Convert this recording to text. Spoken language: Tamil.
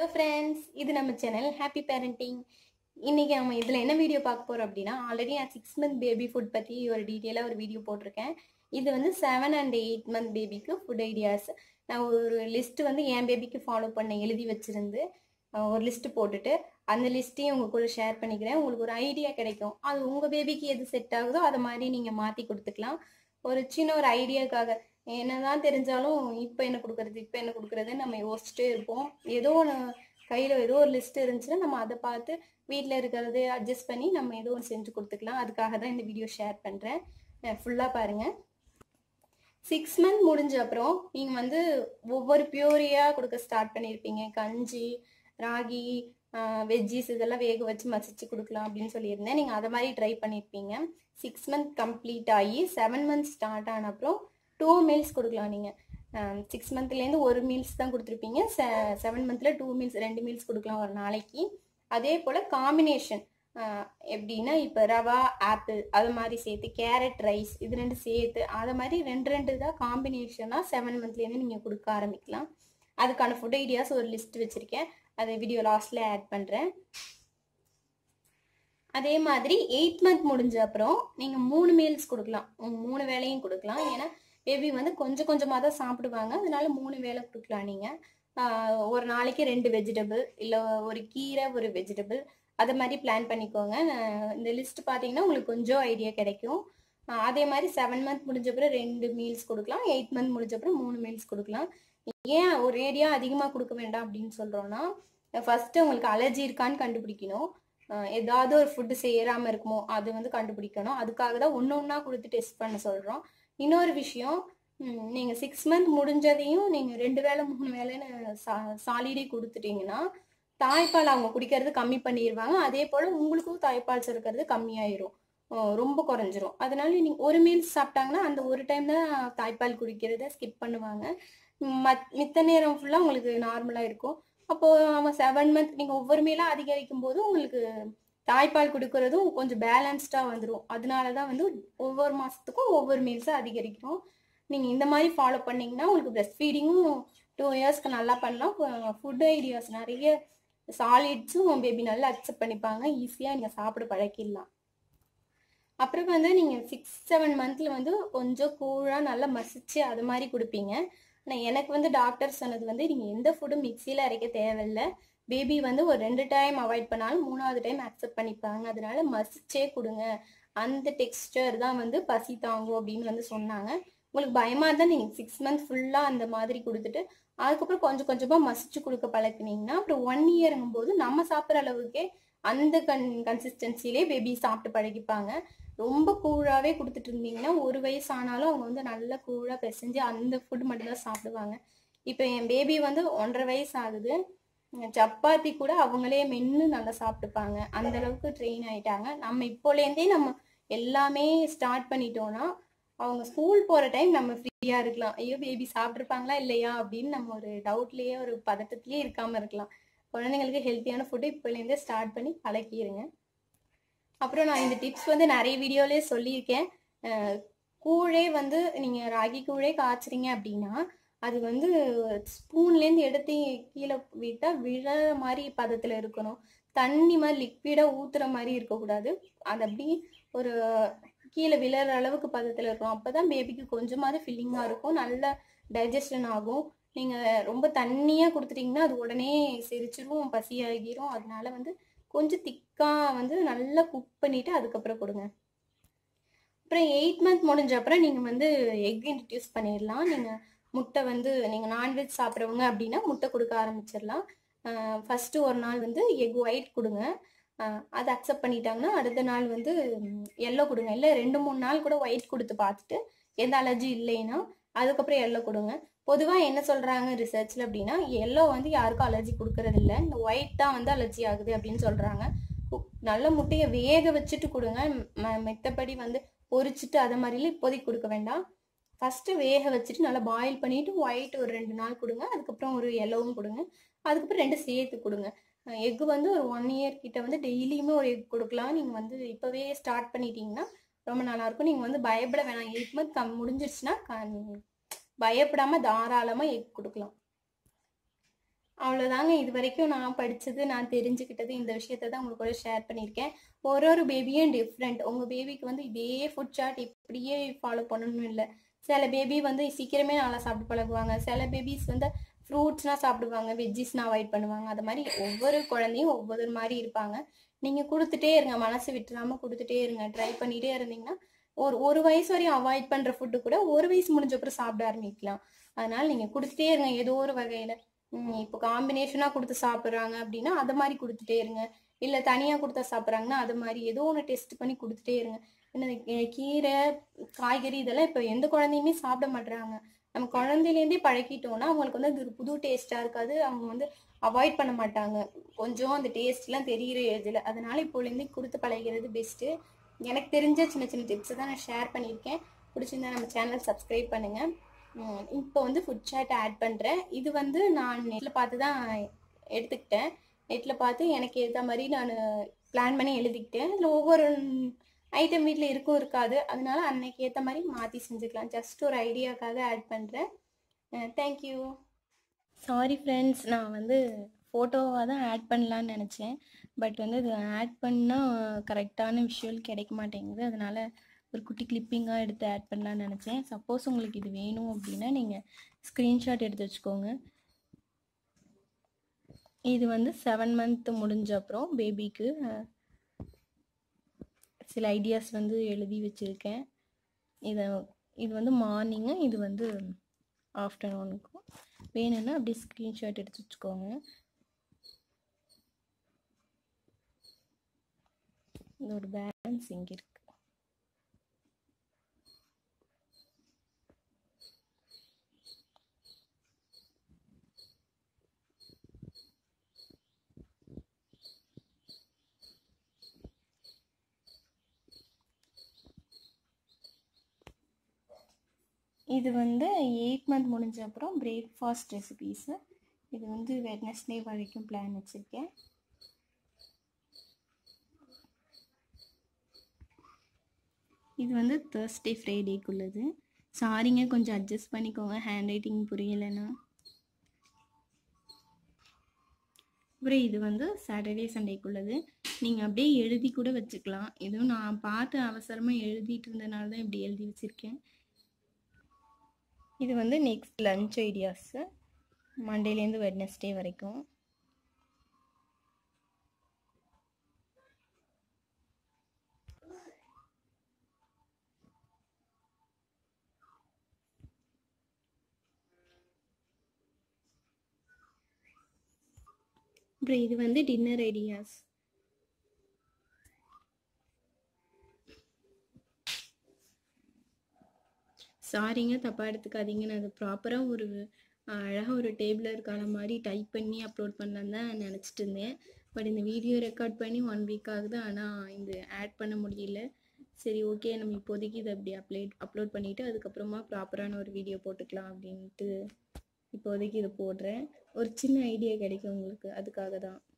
ஹலோ ஃப்ரெண்ட்ஸ் இது நம்ம சேனல் ஹாப்பி பேரண்டிங் இன்னைக்கு நம்ம இதில் என்ன வீடியோ பார்க்க போகிறோம் அப்படின்னா ஆல்ரெடி நான் சிக்ஸ் மந்த் பேபி ஃபுட் பற்றி ஒரு டீட்டெயிலாக ஒரு வீடியோ போட்டிருக்கேன் இது வந்து செவன் அண்ட் எயிட் மந்த் பேபிக்கு ஃபுட் ஐடியாஸ் நான் ஒரு லிஸ்ட் வந்து என் பேபிக்கு ஃபாலோ பண்ண எழுதி வச்சிருந்து அஹ், ஒரு லிஸ்ட் போட்டுட்டு அந்த லிஸ்ட்டையும் உங்க கூட ஷேர் பண்ணிக்கிறேன் உங்களுக்கு ஒரு ஐடியா கிடைக்கும் அது உங்கள் பேபிக்கு எது செட் ஆகுதோ அதை மாதிரி நீங்கள் மாற்றி கொடுத்துக்கலாம் ஒரு சின்ன ஒரு ஐடியாக்காக என்னதான் தெரிஞ்சாலும் இப்போ என்ன கொடுக்கறது இப்போ என்ன கொடுக்கறதுன்னு நம்ம யோசிச்சுட்டே இருப்போம் ஏதோ ஒன்று கையில் ஏதோ ஒரு லிஸ்ட் இருந்துச்சுன்னா நம்ம அதை பார்த்து வீட்டில் இருக்கிறது அட்ஜஸ்ட் பண்ணி நம்ம ஏதோ ஒன்று செஞ்சு கொடுத்துக்கலாம் அதுக்காக தான் இந்த வீடியோ ஷேர் பண்ணுறேன் ஃபுல்லாக பாருங்கள் சிக்ஸ் மந்த் முடிஞ்ச அப்புறம் நீங்கள் வந்து ஒவ்வொரு பியூரியாக கொடுக்க ஸ்டார்ட் பண்ணியிருப்பீங்க கஞ்சி ராகி வெஜ்ஜிஸ் இதெல்லாம் வேக வச்சு மசிச்சு கொடுக்கலாம் அப்படின்னு சொல்லியிருந்தேன் நீங்கள் அதை மாதிரி ட்ரை பண்ணியிருப்பீங்க சிக்ஸ் மந்த் கம்ப்ளீட் ஆகி செவன் மந்த் ஸ்டார்ட் ஆன அப்புறம் டூ மீல்ஸ் கொடுக்கலாம் நீங்கள் சிக்ஸ் மந்த்லேருந்து ஒரு மீல்ஸ் தான் கொடுத்துருப்பீங்க செவன் மந்த்தில் டூ மீல்ஸ் ரெண்டு மீல்ஸ் கொடுக்கலாம் ஒரு நாளைக்கு அதே போல் காம்பினேஷன் எப்படின்னா இப்போ ரவா ஆப்பிள் அது மாதிரி சேர்த்து கேரட் ரைஸ் இது ரெண்டு சேர்த்து அதை மாதிரி ரெண்டு ரெண்டு தான் காம்பினேஷனாக செவன் மந்த்லேருந்து நீங்கள் கொடுக்க ஆரம்பிக்கலாம் அதுக்கான ஃபுட் ஐடியாஸ் ஒரு லிஸ்ட் வச்சுருக்கேன் அதை வீடியோ லாஸ்ட்டில் ஆட் பண்ணுறேன் அதே மாதிரி எயிட் மந்த் முடிஞ்ச அப்புறம் நீங்கள் மூணு மீல்ஸ் கொடுக்கலாம் உம், மூணு வேளையும் கொடுக்கலாம் ஏன்னா பேபி வந்து கொஞ்சம் கொஞ்சமாக தான் சாப்பிடுவாங்க அதனால மூணு வேளை கொடுக்கலாம் நீங்கள் ஒரு நாளைக்கு ரெண்டு வெஜிடபிள் இல்லை ஒரு கீரை ஒரு வெஜிடபிள் அதை மாதிரி பிளான் பண்ணிக்கோங்க நான் இந்த லிஸ்ட் பார்த்தீங்கன்னா உங்களுக்கு கொஞ்சம் ஐடியா கிடைக்கும் ஆஹ் அதே மாதிரி செவன் மந்த் முடிஞ்ச அப்புறம் ரெண்டு மீல்ஸ் கொடுக்கலாம் எயிட் மந்த் முடிஞ்ச அப்புறம் மூணு மீல்ஸ் கொடுக்கலாம் ஏன் ஒரு ஏரியா அதிகமாக கொடுக்க வேண்டாம் அப்படின்னு சொல்கிறோன்னா ஃபஸ்ட்டு உங்களுக்கு அலர்ஜி இருக்கான்னு கண்டுபிடிக்கணும் ஆஹ் ஏதாவது ஒரு ஃபுட்டு சேராமல் இருக்குமோ அது வந்து கண்டுபிடிக்கணும் அதுக்காக தான் ஒன்று ஒன்றா கொடுத்து டெஸ்ட் பண்ண சொல்கிறோம் இன்னொரு விஷயம் நீங்கள் சிக்ஸ் மந்த் முடிஞ்சதையும் நீங்கள் ரெண்டு வேளை மூணு வேளைன்னு சா சாலிடே கொடுத்துட்டீங்கன்னா தாய்ப்பால் அவங்க குடிக்கிறது கம்மி பண்ணிடுவாங்க அதே போல் உங்களுக்கும் தாய்ப்பால் சுரக்கிறது கம்மியாயிரும் அஹ் ரொம்ப குறைஞ்சிரும் அதனால நீங்கள் ஒரு மீல்ஸ் சாப்பிட்டாங்கன்னா அந்த ஒரு டைம் தான் தாய்ப்பால் குடிக்கிறத ஸ்கிப் பண்ணுவாங்க மத் மித்த நேரம் ஃபுல்லாக உங்களுக்கு நார்மலாக இருக்கும் அப்போது அவன் செவன் மந்த் நீங்கள் ஒவ்வொரு மீலாக அதிகரிக்கும் போது உங்களுக்கு தாய்ப்பால் கொடுக்கறதும் கொஞ்சம் பேலன்ஸ்டாக வந்துடும் அதனால தான் வந்து ஒவ்வொரு மாதத்துக்கும் ஒவ்வொரு மீல்ஸாக அதிகரிக்கும் நீங்கள் இந்த மாதிரி ஃபாலோ பண்ணீங்கன்னா உங்களுக்கு பிரஸ்ட் ஃபீடிங்கும் டூ இயர்ஸ்க்கு நல்லா பண்ணலாம் ஃபுட் ஐடியாஸ் நிறைய சாலிட்ஸும் பேபி நல்லா அக்செப்ட் பண்ணிப்பாங்க ஈஸியாக நீங்கள் சாப்பிட பழக்கிடலாம் அப்புறம் வந்து நீங்கள் சிக்ஸ் செவன் மந்த்தில் வந்து கொஞ்சம் கூழாக நல்லா மசிச்சு அது மாதிரி கொடுப்பீங்க ஆனால் எனக்கு வந்து டாக்டர் சொன்னது வந்து நீங்கள் எந்த ஃபுட்டும் மிக்சியில் அரைக்க தேவையில்லை பேபி வந்து ஒரு ரெண்டு டைம் அவாய்ட் பண்ணாலும் மூணாவது டைம் அக்செப்ட் பண்ணிப்பாங்க அதனால மசிச்சே கொடுங்க அந்த டெக்ஸ்டர் தான் வந்து பசி தாங்கும் அப்படின்னு வந்து சொன்னாங்க உங்களுக்கு பயமாக இருந்தால் நீங்கள் சிக்ஸ் மந்த் ஃபுல்லாக அந்த மாதிரி கொடுத்துட்டு அதுக்கப்புறம் கொஞ்சம் கொஞ்சமாக மசிச்சு கொடுக்க பழக்குனீங்கன்னா அப்புறம் ஒன் இயருங்கும் போது நம்ம சாப்பிட்ற அளவுக்கே அந்த கன் கன்சிஸ்டன்சிலே பேபி சாப்பிட்டு பழகிப்பாங்க ரொம்ப கூழாவே கொடுத்துட்டு இருந்தீங்கன்னா ஒரு வயசு ஆனாலும் அவங்க வந்து நல்ல கூழாக பிசைஞ்சு அந்த ஃபுட் மட்டும் தான் சாப்பிடுவாங்க இப்போ என் பேபி வந்து ஒன்றரை வயசு ஆகுது உம் சப்பாத்தி கூட அவங்களே மென்று நல்லா சாப்பிட்டுப்பாங்க அந்த அளவுக்கு ட்ரெயின் ஆயிட்டாங்க நம்ம இப்போலேருந்தே நம்ம எல்லாமே ஸ்டார்ட் பண்ணிட்டோம்னா அவங்க ஸ்கூல் போகிற டைம் நம்ம ஃப்ரீயாக இருக்கலாம் ஐயோ பேபி சாப்பிட்ருப்பாங்களா இல்லையா அப்படின்னு நம்ம ஒரு டவுட்லேயே ஒரு பதட்டத்திலேயே இருக்காமல் இருக்கலாம் குழந்தைங்களுக்கு ஹெல்த்தியான ஃபுட்டு இப்போலேருந்தே ஸ்டார்ட் பண்ணி பழக்கிடுங்க அப்புறம் நான் இந்த டிப்ஸ் வந்து நிறைய வீடியோலேயே சொல்லியிருக்கேன் அஹ் கூழே வந்து நீங்கள் ராகி கூழே காய்ச்சுறீங்க அப்படின்னா அது வந்து ஸ்பூன்லேருந்து எடுத்து கீழே விட்டால் விழற மாதிரி பதத்தில் இருக்கணும் தண்ணி மாதிரி லிக்விடாக ஊற்றுற மாதிரி இருக்கக்கூடாது அது அப்படி ஒரு கீழே விழற அளவுக்கு பதத்தில் இருக்கணும் அப்போ தான் பேபிக்கு கொஞ்சமாவது ஃபில்லிங்காக இருக்கும் நல்ல டைஜஷன் ஆகும் நீங்கள் ரொம்ப தண்ணியாக கொடுத்துட்டீங்கன்னா அது உடனே செரிச்சிரும் பசியாகிரும் அதனால வந்து கொஞ்சம் திக்காக வந்து நல்லா குக் பண்ணிவிட்டு அதுக்கப்புறம் கொடுங்க அப்புறம் எயிட் மந்த் முடிஞ்ச அப்புறம் நீங்கள் வந்து எக் இன்ட்ரடியூஸ் பண்ணிடலாம் நீங்கள் முட்டை வந்து நீங்கள் நான்வெஜ் சாப்பிட்றவங்க அப்படின்னா முட்டை கொடுக்க ஆரம்பிச்சிடலாம் ஃபஸ்ட்டு ஒரு நாள் வந்து எக் ஒயிட் கொடுங்க அஹ் அதை அக்செப்ட் பண்ணிட்டாங்கன்னா அடுத்த நாள் வந்து எல்லோ கொடுங்க இல்லை ரெண்டு மூணு நாள் கூட ஒயிட் கொடுத்து பார்த்துட்டு எந்த அலர்ஜி இல்லைன்னா அதுக்கப்புறம் எல்லோ கொடுங்க பொதுவாக என்ன சொல்கிறாங்க ரிசர்ச்சில் அப்படின்னா எல்லோ வந்து யாருக்கும் அலர்ஜி கொடுக்கறது இல்ல இந்த ஒயிட் தான் வந்து அலர்ஜி ஆகுது அப்படின்னு சொல்கிறாங்க நல்ல முட்டையை வேக வச்சுட்டு கொடுங்க ம- மித்தபடி வந்து பொரிச்சிட்டு அதை மாதிரிலாம் இப்போதைக்கு கொடுக்க வேண்டாம் ஃபஸ்ட்டு வேக வச்சுட்டு நல்லா பாயில் பண்ணிவிட்டு ஒயிட் ஒரு ரெண்டு நாள் கொடுங்க அதுக்கப்புறம் ஒரு எல்லோவும் கொடுங்க அதுக்கப்புறம் ரெண்டு சேர்த்து கொடுங்க எக்கு வந்து ஒரு ஒன் இயர் கிட்ட வந்து டெய்லியுமே ஒரு எக் கொடுக்கலாம் நீங்கள் வந்து இப்போவே ஸ்டார்ட் பண்ணிட்டீங்கன்னா ரொம்ப நல்லாயிருக்கும் நீங்கள் வந்து பயப்பட வேணாம் எயிட் மந்த் கம் முடிஞ்சிருச்சுன்னா க- பயப்படாமல் தாராளமாக எக் கொடுக்கலாம் அவ்வளோதாங்க இது வரைக்கும் நான் படித்தது நான் தெரிஞ்சுக்கிட்டது இந்த விஷயத்த தான் உங்களுக்கு கூட ஷேர் பண்ணியிருக்கேன் ஒரு ஒரு பேபியும் டிஃப்ரெண்ட் உங்கள் பேபிக்கு வந்து இதே ஃபுட் சார்ட் இப்படியே ஃபாலோ பண்ணணும்னு இல்லை சில பேபி வந்து சீக்கிரமே நல்லா சாப்பிட்டு பழகுவாங்க சில பேபிஸ் வந்து ஃப்ரூட்ஸ்னால் சாப்பிடுவாங்க வெஜ்ஜிஸ்னால் அவாய்ட் பண்ணுவாங்க அது மாதிரி ஒவ்வொரு குழந்தையும் ஒவ்வொரு மாதிரி இருப்பாங்க நீங்கள் கொடுத்துட்டே இருங்க மனசு விட்டுறாமல் கொடுத்துட்டே இருங்க ட்ரை பண்ணிகிட்டே இருந்தீங்கன்னா ஒரு ஒரு வயசு வரையும் அவாய்ட் பண்ணுற ஃபுட்டு கூட ஒரு வயசு முடிஞ்ச அப்புறம் சாப்பிட ஆரம்பிக்கலாம் அதனால நீங்கள் கொடுத்துட்டே இருங்க ஏதோ ஒரு வகையில் இப்போ காம்பினேஷனாக கொடுத்து சாப்பிட்றாங்க அப்படின்னா அது மாதிரி கொடுத்துட்டே இருங்க இல்லை தனியாக கொடுத்தா சாப்பிட்றாங்கன்னா அது மாதிரி ஏதோ ஒன்று டெஸ்ட் பண்ணி கொடுத்துட்டே இருங்க என்ன கீரை காய்கறி இதெல்லாம் இப்போ எந்த குழந்தையுமே சாப்பிட மாட்டுறாங்க நம்ம குழந்தையிலேருந்தே பழக்கிட்டோம்னா அவங்களுக்கு வந்து அது ஒரு புது டேஸ்ட்டாக இருக்காது அவங்க வந்து அவாய்ட் பண்ண மாட்டாங்க கொஞ்சம் அந்த டேஸ்ட்லாம் தெரிகிற ஏஜில் அதனால இப்போலேருந்தே கொடுத்து பழகிறது பெஸ்ட்டு எனக்கு தெரிஞ்ச சின்ன சின்ன டிப்ஸை தான் நான் ஷேர் பண்ணியிருக்கேன் பிடிச்சிருந்தா நம்ம சேனல் சப்ஸ்கிரைப் பண்ணுங்கள் இப்போ வந்து ஃபுட் சாட் ஆட் பண்ணுறேன் இது வந்து நான் நெட்டில் பார்த்து தான் எடுத்துக்கிட்டேன் நெட்டில் பார்த்து எனக்கு ஏற்ற மாதிரி நான் பிளான் பண்ணி எழுதிக்கிட்டேன் இதில் ஒவ்வொரு ஐட்டம் வீட்டில் இருக்கும் இருக்காது அதனால அன்னைக்கு ஏற்ற மாதிரி மாற்றி செஞ்சுக்கலாம் ஜஸ்ட் ஒரு ஐடியாக்காக ஆட் பண்ணுறேன் தேங்க்யூ சாரி ஃப்ரெண்ட்ஸ் நான் வந்து ஃபோட்டோவாக தான் ஆட் பண்ணலான்னு நினச்சேன் பட் வந்து இது ஆட் பண்ணால் கரெக்டான விஷுவல் கிடைக்க மாட்டேங்குது அதனால் ஒரு குட்டி கிளிப்பிங்காக எடுத்து ஆட் பண்ணலான்னு நினச்சேன் சப்போஸ் உங்களுக்கு இது வேணும் அப்படின்னா நீங்கள் ஸ்க்ரீன்ஷாட் எடுத்து வச்சுக்கோங்க இது வந்து செவன் மந்த் முடிஞ்ச அப்புறம் பேபிக்கு சில ஐடியாஸ் வந்து எழுதி வச்சுருக்கேன் இதை இது வந்து மார்னிங்கு இது வந்து ஆஃப்டர்நூனுக்கும் வேணும்னா அப்படியே ஸ்க்ரீன்ஷாட் எடுத்து வச்சுக்கோங்க இது ஒரு பேலன்ஸ் இங்கே இருக்கு இது வந்து எயிட் மந்த் முடிஞ்ச அப்புறம் பிரேக்ஃபாஸ்ட் ரெசிபீஸு இது வந்து வெட்னஸ்டே வரைக்கும் பிளான் வச்சுருக்கேன் இது வந்து தேர்ஸ்டே ஃப்ரைடேக்குள்ளது சாரிங்க கொஞ்சம் அட்ஜஸ்ட் பண்ணிக்கோங்க ஹேண்ட் ரைட்டிங் புரியலைன்னா அப்புறம் இது வந்து சாட்டர்டே சண்டேக்குள்ளது நீங்கள் அப்படியே எழுதி கூட வச்சுக்கலாம் இதுவும் நான் பார்த்து அவசரமாக எழுதிட்டு இருந்தனால தான் இப்படி எழுதி வச்சுருக்கேன் இது வந்து நெக்ஸ்ட் லன்ச் ஐடியாஸு மண்டேலேருந்து வெட்னஸ்டே வரைக்கும் அப்புறம் இது வந்து டின்னர் ஐடியாஸ் சாரிங்க தப்பாக எடுத்துக்காதீங்க நான் அது ப்ராப்பராக ஒரு அழகாக ஒரு டேபிளில் இருக்கான மாதிரி டைப் பண்ணி அப்லோட் பண்ணலான்னு தான் நினச்சிட்டு இருந்தேன் பட் இந்த வீடியோ ரெக்கார்ட் பண்ணி ஒன் வீக் ஆகுது ஆனால் இந்த ஆட் பண்ண முடியல சரி ஓகே நம்ம இப்போதைக்கு இதை அப்படி அப்லேட் அப்லோட் பண்ணிவிட்டு அதுக்கப்புறமா ப்ராப்பரான ஒரு வீடியோ போட்டுக்கலாம் அப்படின்ட்டு இப்போதைக்கு இதை போடுறேன் ஒரு சின்ன ஐடியா கிடைக்கும் உங்களுக்கு அதுக்காக தான்